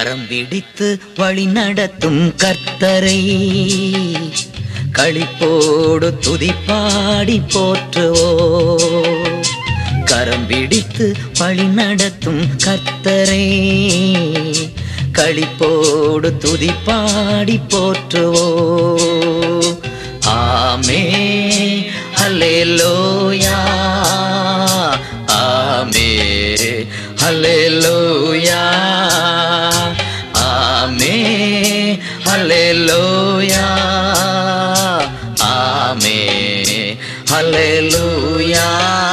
கரம் பிடித்து வழி நடத்தும் கர்த்தரை களிப்போடு துதிப்பாடி போற்றுவோ கரம் பிடித்து வழி நடத்தும் கர்த்தரை களிப்போடு துதிப்பாடி போற்றுவோ ஆமே ஹல்லேலூயா ஆமே ஹல்லேலூயா ஆமே ஹல்லேலூயா ஆமே ஹல்லேலூயா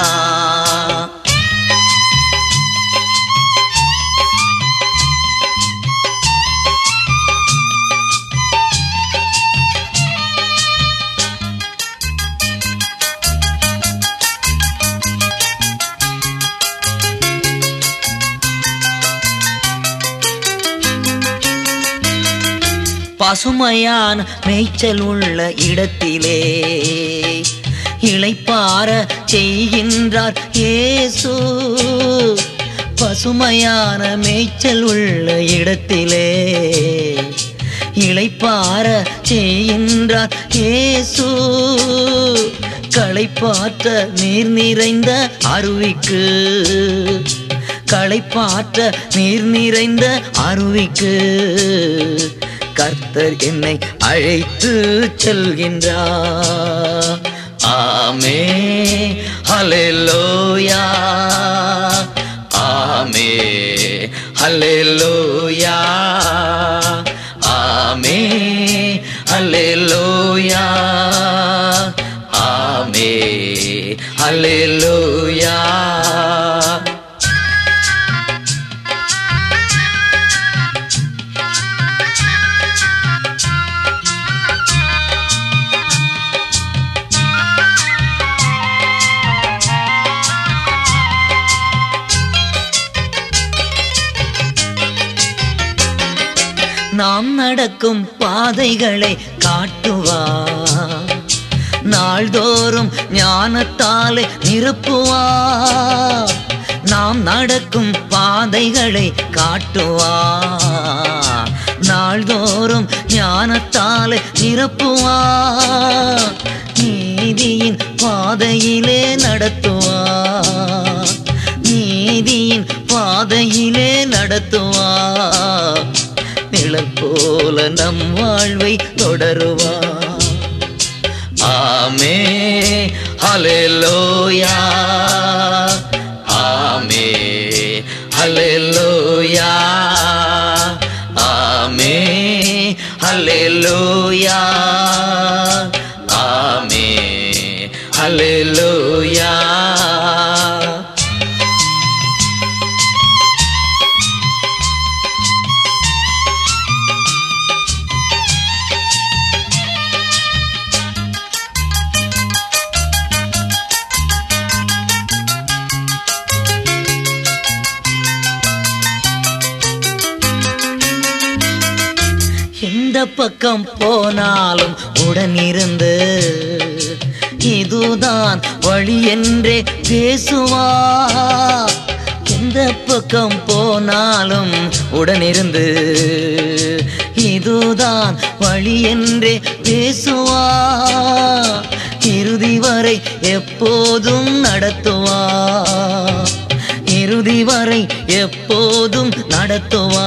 பசுமையான மேய்ச்சல் உள்ள இடத்திலே இளைப்பார செய்கின்றார் இயேசு பசுமையான மேய்ச்சல் உள்ள இடத்திலே இளைப்பார செய்கின்றார் இயேசு களைப்பாற்ற நீர் நிறைந்த அருவிக்கு களைப்பாற்ற நீர் நிறைந்த அருவிக்கு கர்த்தர் என்னை அழைத்து செல்கின்றார் ஆமே ஹalleluya ஆமே ஹalleluya ஆமே ஹalleluya ஆமே ஹalleluya நாம் நடக்கும் பாதைகளை காட்டுவா நாள்தோறும் ஞானத்தாலே நிரப்புவா நாம் நடக்கும் பாதைகளை காட்டுவா நாள்தோறும் ஞானத்தாலே நிரப்புவா நீதியின் பாதையிலே நடத்துவா நீதியின் பாதையிலே நடத்துவா நிழல் போல நம் வாழ்வை தொடருவா ஆமே ஹalleluya ஆமே ஹalleluya ஆமே ஹalleluya ஆமே ஹalleluya எந்த பக்கம் போனாலும் உடனிருந்து இதுதான் வழி என்றே பேசுவா எந்த பக்கம் போனாலும் உடனிருந்து இதுதான் வழி என்றே பேசுவா இறுதி வரை எப்போதும் நடத்துவா இறுதி வரை எப்போதும் நடத்துவா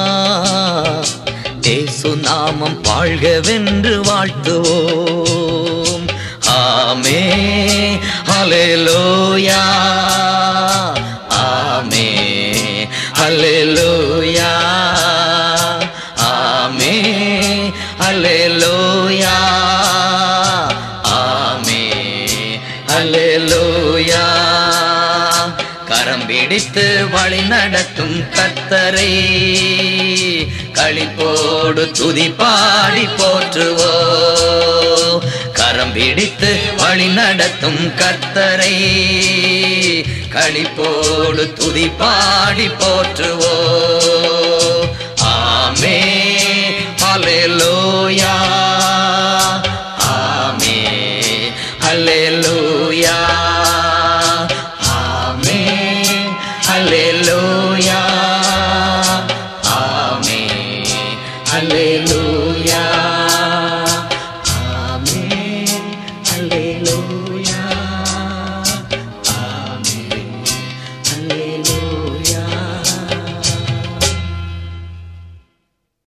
ஏசு நாமம் வாழ்கவென்று வாழ்த்துவோம் ஆமே ஹalleluya ஆமே ஹalleluya ஆமே ஹalleluya ஆமே ஹalleluya கரம் பிடித்து வழி நடத்தும் கர்த்தரை களிப்போடு துதி பாடி போற்றுவோ கரம் பிடித்து வழி நடத்தும் கர்த்தரை களிப்போடு துதி பாடி போற்றுவோ ஆமே ஹalleluya ஆமே ஹalleluya ஆமே ஹalleluya ஆமே அல்லேலூயா